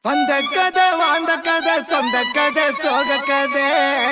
வந்த கதை வாழ்ந்த கதை சொந்த கதை சோக கதை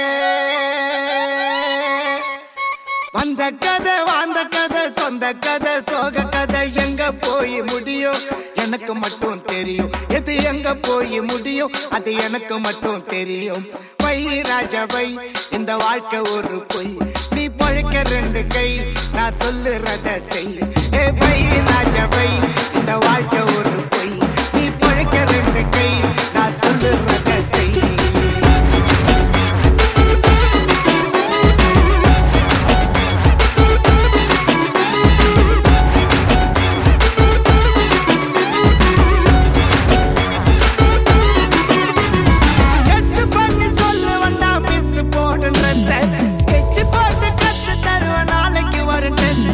வந்த கதை வாழ்ந்த கதை சொந்த கதை சோக கதை எங்க போய் முடியும் எனக்கு மட்டும் தெரியும் எது எங்க போய் முடியும் அது எனக்கு மட்டும் தெரியும் வை ராஜா வை இந்த வாழ்க்கை ஒரு பொய் நீ பழைக்க ரெண்டு கை நான் சொல்லுறத செய் ஏ வை ராஜா வை இந்த வாழ்க்கை ஒரு பொய் நீ பழைக்க ரெண்டு கை நான் சொல்லுறத செய் எஸ் பண்ணி சொல்லு வந்தா மிஸ் போடு ட்ரெஸ் ஸ்கெட்ச் போட்டு கத்து தருவேன் நாளைக்கு வரும் டெஸ்ட்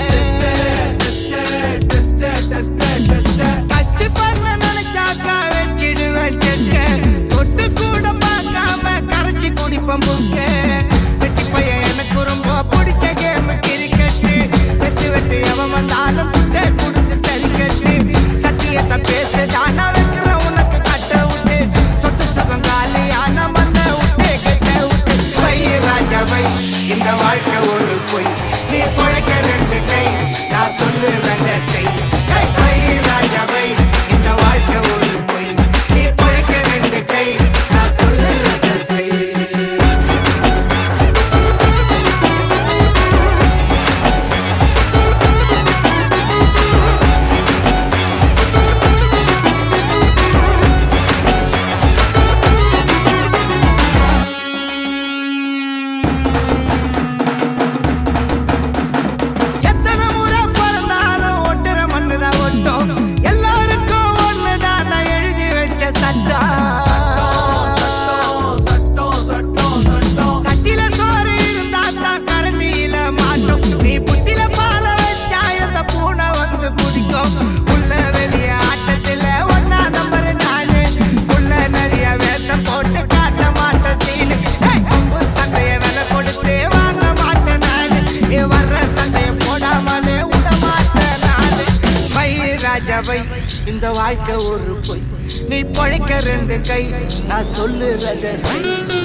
டச் பண்ண நினைச்சாக்கா வச்சிடுவேன் செக்க தொட்டு கூட பார்க்காம கரைச்சி குடிப்பேன் புக்க வெட்டி பையன் எனக்கு ரொம்ப பிடிச்ச கேம் கிரிக்கெட்டு வெட்டி வெட்டி எவன் வந்தாலும் துட்டை கொடுத்து சரி கட்டு சத்தியத்தை பேசு தானா வைக்கிற உனக்கு கட்ட விட்டு சொத்து சுகம் காலியான மந்த விட்டு கட்ட விட்டு வை ராஜா வை இந்த வாழ்க்கை ஒரு பொய் நீ பொழைக்க ரெண்டு கை நான் சொல்லுறத செய் கை வை ராஜா வை இந்த வாழ்க்கை ஒரு பொய் நீ பொழைக்க ரெண்டு கை நான் சொல்லுறத செய் எத்தனை முறை பிறந்தாலும் ஒட்டுற மண்ணுதான் ஒட்டும் எல்லாருக்கும் ஒண்ணுதான் நான் எழுதி வச்ச சட்டம் சட்டில சோறு இருந்தா தான் கரண்டியில மாட்டும் நீ புட்டில பால வச்சா அந்த பூனை வந்து குடிக்கும் உள்ள வெளிய ஆட்டத்துல ஒன்னா நம்பர் நானு உள்ள நிறைய வேஷம் போட்டு காட்ட மாட்டேன் சீனு ஏய், கொம்பு சண்டைய விலை கொடுத்து வாங்க மாட்டேன் நானு ஏ வர்ற சண்டைய போடாமலே விட மாட்டேன் நானு வை ராஜா வை இந்த வாழ்க்கை ஒரு பொய் நீ பழைக்க ரெண்டு கை நான் சொல்லுறத செய்